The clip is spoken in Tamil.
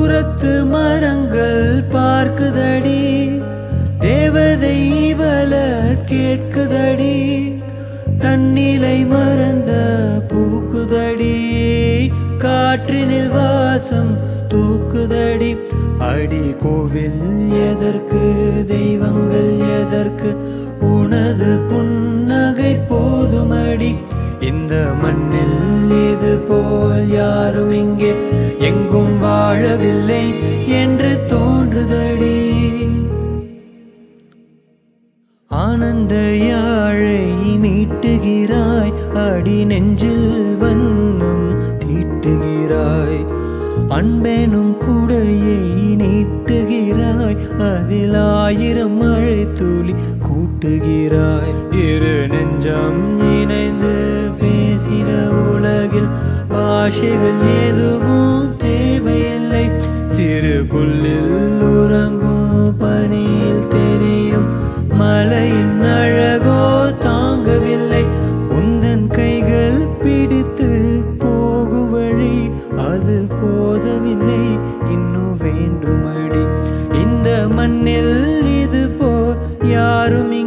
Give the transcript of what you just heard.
தூரத்து மரங்கள் பார்க்குதடி தேவதை இவள கேட்குதடி தன்னிலை மறந்த பூக்குதடி காற்றினில் வாசம் தூக்குதடி அடி கோவில் எதற்கு தெய்வங்கள் எதற்கு உனது புன்னகை போதுமடி இந்த மண்ணில் இது போல் யாரும் இங்கே எங்கும் வாழவில்லை என்று தோன்றுதடி ஆனந்த யாழை மீட்டுகிறாய் அடி நெஞ்சில் வண்ணம் தீட்டுகிறாய் அன்பெனும் குடையை நீட்டுகிறாய் அதில் ஆயிரம் மழை துளி கூட்டுகிறாய் இரு நெஞ்சம் இணைந்து பேசின உலகில் பாஷைகள் எதுவும் தேவையில்லை சிறு புல்லில் உறங்கும் பனியில் தெரியும் மலையின் அழகோ தாங்கவில்லை உந்தன் கைகள் பிடித்து போகும் வழி அது போதவில்லை இன்னும் வேண்டுமடி இந்த மண்ணில் இது போ யாரும் இங்கே